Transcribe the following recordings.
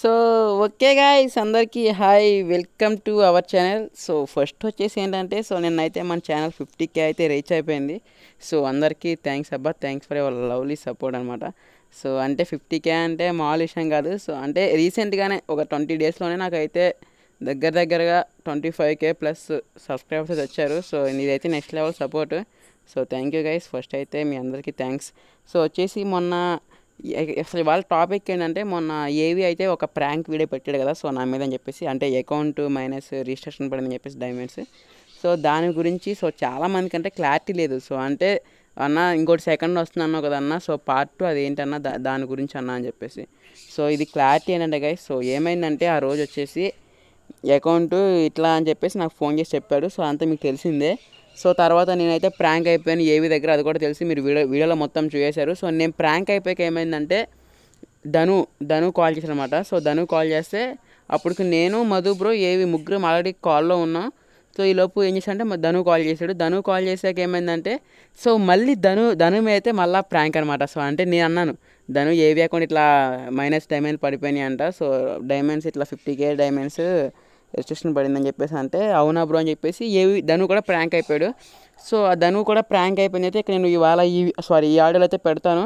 So okay guys అందరికీ hi welcome to our channel so first వచ్చేసి ఏంటంటే so నిన్నైతే మన ఛానల్ ఫిఫ్టీకే అయితే రీచ్ అయిపోయింది సో అందరికీ థ్యాంక్స్ అబ్బా thanks for your lovely support అనమాట సో అంటే ఫిఫ్టీకే అంటే మామూలు విషయం కాదు సో అంటే రీసెంట్గానే ఒక ట్వంటీ డేస్లోనే నాకైతే దగ్గర దగ్గరగా twenty five K plus subscribers అయితే వచ్చారు సో ఇదైతే next level support so thank you guys first అయితే మీ అందరికీ థ్యాంక్స్ సో వచ్చేసి మొన్న ఎ- అసలు వాళ్ళ టాపిక్ ఏంటంటే మొన్న ఏవి అయితే ఒక ప్రాంక్ వీడియో పెట్టాడు కదా సో నా మీద అని చెప్పేసి అంటే అకౌంట్ మైనస్ రిజిస్ట్రేషన్ పడిందని చెప్పేసి డైమండ్స్ సో దాని గురించి సో చాలా మందికి అంటే క్లారిటీ లేదు సో అంటే అన్న ఇంకోటి సెకండ్ వస్తుంది అన్నావు కదా అన్న సో పార్ట్ టూ అది ఏంటన్నా దా దాని గురించి అన్న అని చెప్పేసి సో ఇది క్లారిటీ ఏంటంటే గైస్ సో ఏమైందంటే ఆ రోజు వచ్చేసి అకౌంట్ ఇట్లా అని చెప్పేసి నాకు ఫోన్ చేసి చెప్పాడు సో అంతా మీకు తెలిసిందే సో తర్వాత నేనైతే ప్రాంక్ అయిపోయాను ఏవి దగ్గర అది కూడా తెలిసి మీరు వీడియో వీడియోలో మొత్తం చూసేశారు సో నేను ప్రాంక్ అయిపోయాక ఏమైందంటే ధను ధను కాల్ చేశాడు అనమాట సో ధను కాల్ చేస్తే అప్పటికి నేను మధు బ్రో ఏవి ముగ్గురు ఆల్రెడీ కాల్లో ఉన్నాం సో ఈ లోపు ఏం చేశాడంటే మా ధను కాల్ చేశాడు ధను కాల్ చేశాక ఏమైందంటే సో మళ్ళీ ధను ధను మీద అయితే మళ్ళీ ప్రాంక్ అనమాట సో అంటే నేను అన్నాను ధను ఏవి అకౌంట్ ఇట్లా మైనస్ డైమండ్ పడిపోయినాయి అంట సో డైమండ్స్ ఇట్లా ఫిఫ్టీ కే డైమండ్స్ రిజిస్ట్రేషన్ పడిందని చెప్పేసి అంటే అవునా బ్రో అని చెప్పేసి ఏవి ధను కూడా ప్రాంక్ అయిపోయాడు సో ఆ ధను కూడా ప్రాంక్ అయిపోయింది అయితే ఇక్కడ నేను ఇవాళ ఈ సారీ ఈ ఆడియోలో అయితే పెడతాను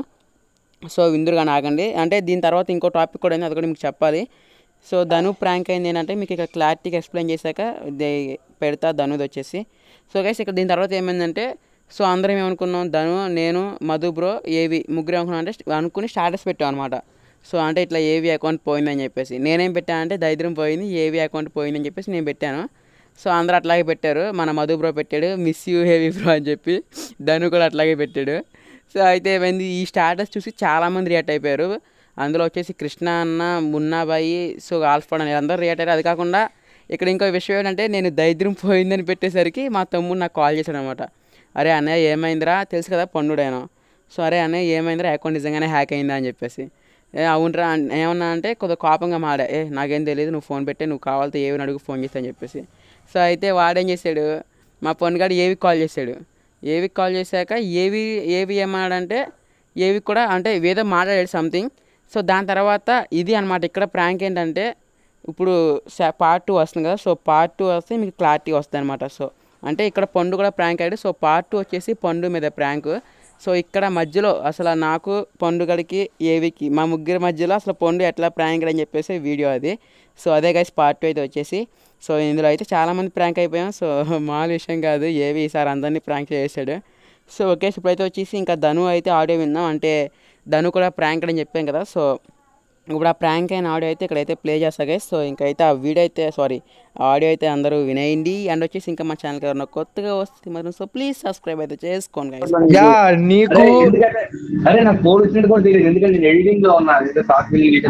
సో విందురుగా నాగండి అంటే దీని తర్వాత ఇంకో టాపిక్ కూడా ఉంది అది కూడా మీకు చెప్పాలి సో ధను ప్రాంక్ అయింది ఏంటంటే మీకు ఇక్కడ క్లారిటీగా ఎక్స్ప్లెయిన్ చేశాక ఇది పెడతా ధనుది వచ్చేసి సో గైస్ ఇక్కడ దీని తర్వాత ఏమైందంటే సో అందరం ఏమనుకున్నాం ధను నేను మధు బ్రో ఏవి ముగ్గురు అనుకున్నాం అంటే అనుకుని స్టాటస్ పెట్టాం అనమాట సో అంటే ఇట్లా ఏవి అకౌంట్ పోయిందని చెప్పేసి నేనేం పెట్టానంటే దరిద్రం పోయింది ఏవి అకౌంట్ పోయిందని చెప్పేసి నేను పెట్టాను సో అందరూ అట్లాగే పెట్టారు మన మధు బ్రో పెట్టాడు మిస్ యూ హెవీ బ్రో అని చెప్పి ధను కూడా అట్లాగే పెట్టాడు సో అయితే ఏమైంది ఈ స్టాటస్ చూసి చాలామంది రియాక్ట్ అయిపోయారు అందులో వచ్చేసి కృష్ణ అన్న మున్నాబాయి సో ఆల్ఫాడ్ అని అందరూ రియాక్ట్ అయ్యారు అది కాకుండా ఇక్కడ ఇంకో విషయం ఏంటంటే నేను దరిద్రం పోయిందని పెట్టేసరికి మా తమ్ముడు నాకు కాల్ చేశాడు అనమాట అరే అన్నయ్య ఏమైందిరా తెలుసు కదా పండుడేనా సో అరే అన్నయ్య ఏమైందిరా అకౌంట్ నిజంగానే హ్యాక్ అయిందా అని చెప్పేసి ఏ అవునరా అన్- ఏమన్నా అంటే కొద్దిగా కోపంగా మాడా ఏ నాకేం తెలియదు నువ్వు ఫోన్ పెట్టే నువ్వు కావాలితే ఏవి అడుగు ఫోన్ చేస్తా అని చెప్పేసి సో అయితే వాడేం చేశాడు మా పొన్నుగాడు ఏవికి కాల్ చేశాడు ఏవికి కాల్ చేశాక ఏవి ఏవి ఏమన్నాడంటే ఏవి కూడా అంటే ఏదో మాట్లాడాడు సంథింగ్ సో దాని తర్వాత ఇది అనమాట ఇక్కడ ప్రాంక్ ఏంటంటే ఇప్పుడు పార్ట్ టూ వస్తుంది కదా సో పార్ట్ టూ వస్తే మీకు క్లారిటీ వస్తుంది అనమాట సో అంటే ఇక్కడ పండు కూడా ప్రాంక్ అయ్యాడు సో పార్ట్ టూ వచ్చేసి పండు మీద ప్రాంక్ సో ఇక్కడ మధ్యలో అసలు నాకు పండుగడికి ఏవికి మా ముగ్గురి మధ్యలో అసలు పండు ఎట్లా ప్రాంక్ అని చెప్పేసి వీడియో అది సో అదే గైస్ పార్ట్ టూ అయితే వచ్చేసి సో ఇందులో అయితే చాలామంది ప్రాంక్ అయిపోయాం సో మామూలు విషయం కాదు ఏవి ఈసారి అందరినీ ప్రాంక్ చేసాడు సో ఓకే ఇప్పుడైతే వచ్చేసి ఇంకా ధను అయితే ఆడియో విందాం అంటే ధను కూడా ప్రాంక్ అని చెప్పాం కదా సో ఇప్పుడు ఆ ప్రాంక్ అయిన ఆడియో అయితే ఇక్కడైతే ప్లే చేస్తా గైస్ సో ఇంకైతే ఆ వీడియో అయితే సారీ ఆడియో అయితే అందరూ వినేయండి అండ్ వచ్చేసి ఇంకా మా ఛానల్కి ఎవరైనా కొత్తగా వస్తే మాత్రం సో ప్లీజ్ సబ్స్క్రైబ్ అయితే చేసుకోండి గైస్ యా నీకు అరే ఎందుకంటే అరే నాకు ఫోన్ వచ్చినట్టు కూడా తెలియదు ఎందుకంటే నేను ఎడిటింగ్ లో ఉన్నా ఏదో సాఫ్ట్ ఫిల్లింగ్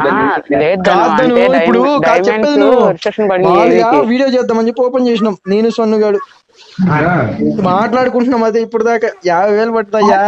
కాదను ఇప్పుడు కా- చెప్పేది నువ్వు రిజిస్ట్రేషన్ మామూలుగా వీడియో చేద్దామని చెప్పి ఓపెన్ చేసినాం నేను సొన్నుగాడు మాట్లాడుకుంటున్నాం అదే ఇప్పుడు దాకా యాభై వేలు పడుతుందయ్యా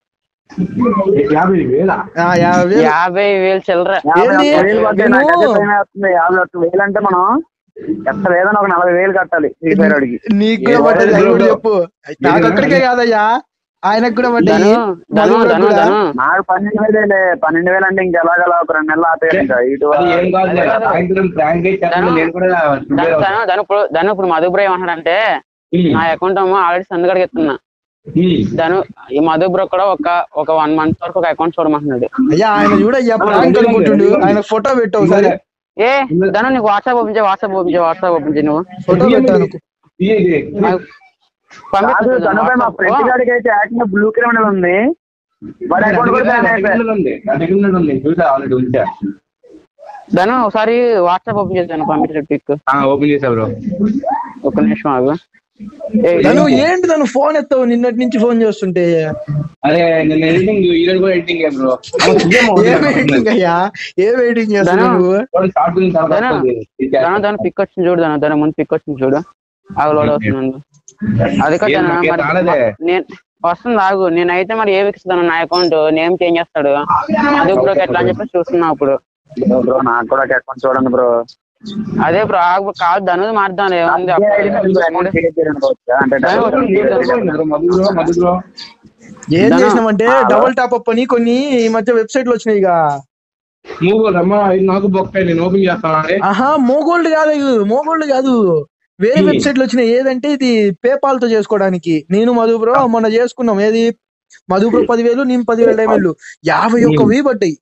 యాభై వేల ఆ, యాభై వేలు యాభై వేలు చిల్లర ఏంది? వేలు పడ్డాయి నాకు నేను- అదే భయం వేస్తుంది. యాభై ఒక్క వేలు అంటే మనం ఎంత లేదని ఒక నలభై వేలు కట్టాలి ఫ్రీ ఫైర్ వాడికి నీకు కూడా పడ్డది అది కూడా చెప్పు నాకు ఒక్కడికే కాదయ్యా ఆయనకు కూడా పడ్డాయి మధువులకు కూడా నాకు పన్నెండు వేలే పన్నెండు వేలు అంటే ఇంకా ఎలాగలా ఒక రెండు నెలలు ఆపేయాలి ఇంకా ఇటు అది ఏం కాదు కదా. సాయంత్రం ప్రాంక్ అయితే చెప్పండి, నేను కూడా ప్రిపేర్ అవుతా. దాని ఇప్పుడు దాని ఇప్పుడు మధుబ్రో ఏమంటాడంటే ఉమ్, నా అకౌంట్ ఏమో ఆల్రెడీ సందుగడికి ఇస్తున్నా ఉమ్. దాని ఈ మధుబ్రో కూడా ఒక ఒక వన్ మంత్ వరకు ఒక అకౌంట్ చూడమంటున్నాడు అయ్యా ఆయన చూడయ్యా ప్రాంక్ అనుకుంటుండు ఆయన ఫోటో పెట్టావు సరే ఏ దాని నీకు వాట్సాప్ ఓపెన్ చేయి వాట్సాప్ ఓపెన్ చేయి వాట్సాప్ ఓపెన్ చేయి నువ్వు ఫోటో పెట్టాను ఇది, ఇది. నాకు కాదు పంపిస్తాను తనపై మా ఫ్రెండ్ WhatsApp. గాడికి అయితే యాక్టివ్ బ్లూ క్రిమినల్ ఉంది వాడి నా అకౌంట్ కూడా దగ్గర- బ్యాన్ నా అయిపోయింది దగ్గర ఉంది. నా దగ్గర ఉంది. చూసా ఆల్రెడీ ఉంచా దాని ఒకసారి వాట్సాప్ ఓపెన్ చేస్తాను పంపించే పిక్ ఆ, ఓపెన్ చేసా బ్రో ఒక నిమిషం ఆగు ఏ, తను ఏంటి తను ఫోన్ ఎత్తావు నిన్నటి నుంచి ఫోన్ చేస్తుంటే అరే నేను ఎడిటింగ్ ఈ రోజు కూడా ఎడిటింగ్ బ్రో ఏ వెయిటింగ్ అయ్యా ఏ వెయిటింగ్ చేస్తావు ధను. నువ్వు షార్ట్ ఫిల్మ్ చాలా దాని వస్తుంది. ఇది దాని దాని పిక్ వచ్చింది చూడు దాని దాని ముందు పిక్ వచ్చింది చూడు ఆగు లోడ్ అవుతుంది అది ఏం కదా నాకేం మరి రాలేదే. నేను వస్తుంది ఆగు నేనైతే మరి ఏ ఇస్తాను నా అకౌంట్ నేమ్ చేంజ్ చేస్తాడు మధుబ్రోకి ఎట్లా అని చెప్పి చూస్తున్నా ఇప్పుడు బ్రో నాకు కూడా అకౌంట్ చూడండి బ్రో అదే బ్రో ఆగు కాదు దాని మార్దాం ఏముంది అకౌంట్ క్రియేట్ చేయండి bro. అంటే దాని వచ్చింది చూడు దాని. Bro, Madhu bro, Madhu bro. ఏం ధను. చేసినామంటే డబుల్ టాప్ అప్ అని కొన్ని ఈ మధ్య వెబ్సైట్లు వచ్చినాయి ఇక నువ్వు రమ్మా ఇది నాకు బొక్క నేను ఓపెన్ చేస్తాను ఆహా మోగోల్డ్ కాదు మోగోల్డ్ కాదు వేరే Hmm. వెబ్సైట్లు వచ్చినాయి ఏదంటే ఇది పేపాల్ తో చేసుకోవడానికి నేను మధుబ్రో మొన్న చేసుకున్నాం ఏది మధుబ్రో పదివేలు నేను పదివేల డైమండ్లు యాభై ఒక్క వెయ్యి పడ్డాయి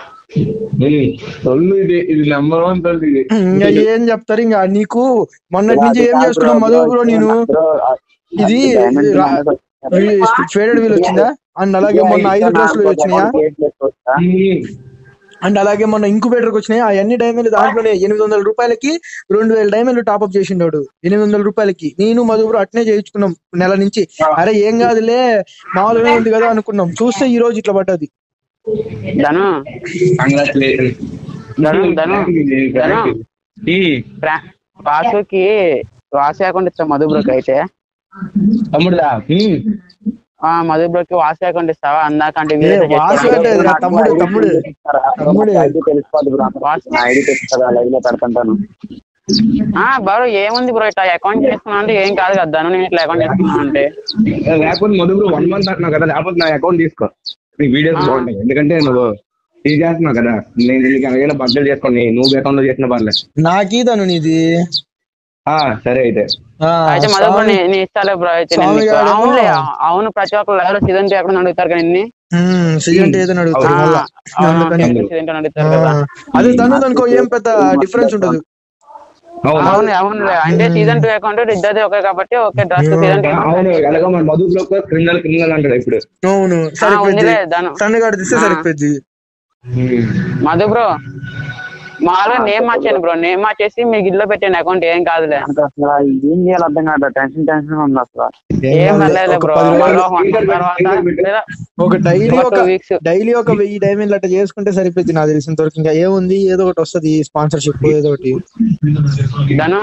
తొలి ఇది ఇది నెంబర్ వన్ తొలి ఇది ఇంకా ఏం చెప్తారు ఇంకా నీకు మొన్నటి నుంచి ఏం చేసుకున్నావు మధుబ్రో నేను ఇది రా- ఫేడెడ్ వీల్ వచ్చిందా అండ్ అలాగే మొన్న ఐదు డ్రెస్సులు వచ్చినాయా ఉమ్. అండ్ అలాగే మొన్న ఇంకుబేటర్ కి వచ్చినాయి ఆ అన్ని డైమండ్లు దాంట్లోనే ఎనిమిది వందల రూపాయలకి రెండు వేల డైమండ్లు టాప్అప్ చేసిండాడు ఎనిమిది వందల రూపాయలకి నేను మధుబ్రో అట్నే చేయించుకున్నాం నెల నుంచి అరే ఏం కాదులే మామూలుగా ఉంది కదా అనుకున్నాం చూస్తే ఈ రోజు ఇట్లా పడ్డది ధను Congratulations. ధను ధను ధను ఈ ప్రా- వాసుకి వాసు అకౌంట్ ఇస్తాం మధు బ్రోకి అయితే తమ్ముడుదా ఉమ్. ఆ మధు బ్రోకి వాసు అకౌంట్ ఇస్తావా అందాకంటే ఏ, వాసు అంటే ఎదురా తమ్ముడు తమ్ముడు తమ్ముడు. తెలిసిపోద్ది బ్రో నా ఐడి తెలుస్తుందా లైవ్ లో పెడుతుంటాను ఆ బారు ఏముంది బ్రో ఇట్లా అకౌంట్ చేసుకున్నా అంటే ఏం కాదు కదా ధను నేను ఇట్లా అకౌంట్ చేసుకున్నా అంటే లేకపోతే మొదలు వన్ మంత్ అంటున్నావు కదా లేకపోతే నా అకౌంట్ తీసుకో నీ వీడియోస్ బాగుంటాయి ఎందుకంటే నువ్వు ఇది చేస్తున్నావు కదా నేను దీనికి అలాగే బద్దలు చేసుకోండి నువ్వు అకౌంట్ లో చేసిన పర్లేదు నాకీదను నీది ఆ, సరే అయితే ఆ, అయితే మధు బ్రో స్వామి- నీ- నీ ఇస్తాలే బ్రో అయితే నేను స్వామి నీకు- గాడేమో- అవునులే అవును ప్రతి ఒక్కరు ఎవరో సీజన్ ఎక్కడ అడుగుతారు కదా నిన్ని ఉమ్, సీజన్ ఏదని అడుగుతారు ఆ, మళ్ళా అవును అందుకని సీజన్ ఆ, అడుగుతారు కదా అది తను దానికో ఏం పెద్ద డిఫరెన్స్ ఉండదు అవును అవును అవును అంటే సీజన్ టూ అకౌంట్ ఇద్దరిది ఒకే కాబట్టి ఒకే డ్రెస్ సీజన్ టూ అవును ఎలాగో మన మధు బ్లాక్ క్రిమినల్ క్రిమినల్ అంటాడు ఇప్పుడు అవును సరిపోద్ది ఉందిలే ధను సన్నగాడు తీస్తే ఆ. సరిపోద్ది మధు బ్రో మామూలుగా నేమ్ మార్చాను బ్రో నేమ్ మార్చేసి మీకు ఇల్లు పెట్టాను అకౌంట్ ఏం కాదులే అంటే అసలు ఏం చేయాలి అర్థం కాదు టెన్షన్ టెన్షన్ ఉంది అసలు ఏం కాదులే, పర్లేదు ఒక బ్రో పది మరో రోజులు one month తర్వాత లేదా ఒక డైలీ ఒక ఒక two weeks. డైలీ ఒక వెయ్యి డైమండ్లు అట్లా చేసుకుంటే సరిపోద్ది నాకు తెలిసినంత వరకు ఇంకా ఏముంది ఏదో ఒకటి వస్తది స్పాన్సర్షిప్ ఏదో ఒకటి ధను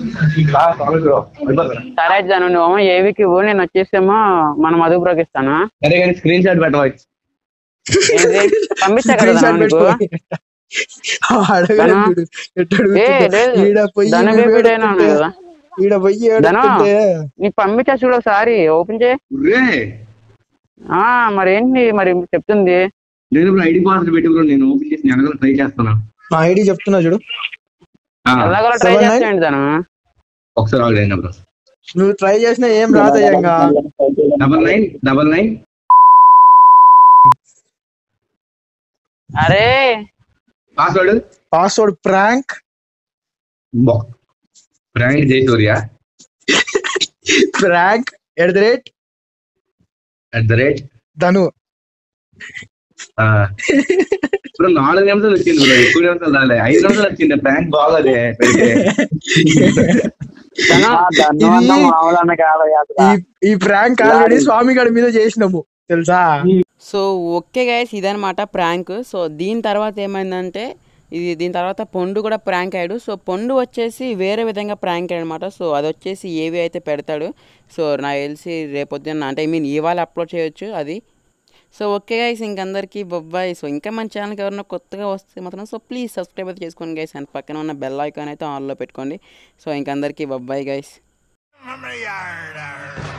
సరే అయితే ధను నువ్వు ఏవికి ఇవ్వు నేను వచ్చేసేమో మన మధు బ్రోకి ఇస్తాను సరే కానీ స్క్రీన్ షాట్ పెట్టవచ్చు ఏంటి? పంపిస్తా కదా Screen shot ధను నీకు పెట్టుకో. అడగలేదు ధను? చూడు. ఎట్ట ఏ అడుగుతుందో. లేదు ఈడ పోయి ధను ఈడ బేబీ అయినా ఏడుస్తుంటే, కదా ఈడ పోయి ధను? ఏడుస్తుంటే నీకు పంపించా చూడు ఒకసారి ఓపెన్ చేయి రే ఆ మరి ఏంటి మరి చెప్తుంది లేదు ఇప్పుడు ఐడి పాస్వర్డ్ పెట్టి బ్రో నేను ఓపెన్ చేసి నేను ట్రై చేస్తున్నా నా ఐడి చెప్తున్నా చూడు ఆ, ఎలాగోలా ట్రై Seven nine? చేస్తాయండి ధను ఒకసారి ఆగలేదు బ్రో నువ్వు ట్రై చేసినా ఏం రాదయ్యా ఇంకా డబల్ నైన్ డబల్ నైన్ అరే password password prank brand Jayasuriya prank at the rate at the rate Dhanu ఇప్పుడు నాలుగు నిమిషాలు వచ్చింది బ్రో ఎక్కువ నిమిషాలు రాలే ఐదు నిమిషాలు వచ్చింది బ్యాంక్ బాగోదే పెడితే ధను దాన్ని ఇది- మామూలు అన్న కాదయ్యా అసలు. ఈ ఈ ప్రాంక్ ఆల్రెడీ స్వామి గడి మీద చేసినాము తెలుసా సో ఓకే గైస్ ఇదనమాట ప్రాంక్ సో దీని తర్వాత ఏమైందంటే ఇది దీని తర్వాత పొండు కూడా ప్రాంక్ అయ్యాడు సో పొండు వచ్చేసి వేరే విధంగా ప్రాంక్ అయ్యాడు అనమాట సో అది వచ్చేసి ఏవి అయితే పెడతాడు సో నాకు తెలిసి రేపొద్దున అంటే ఐ మీన్ ఇవాళ అప్లోడ్ చేయొచ్చు అది సో ఓకే గైస్ ఇంకందరికీ బొబ్బాయి సో ఇంకా మన ఛానల్కి ఎవరైనా కొత్తగా వస్తే మాత్రం సో ప్లీజ్ సబ్స్క్రైబ్ అయితే చేసుకోండి గైస్ అండ్ పక్కన ఉన్న బెల్ ఐకాన్ అయితే ఆన్లో పెట్టుకోండి సో ఇంకందరికీ బొబ్బాయి గైస్ Mama yard.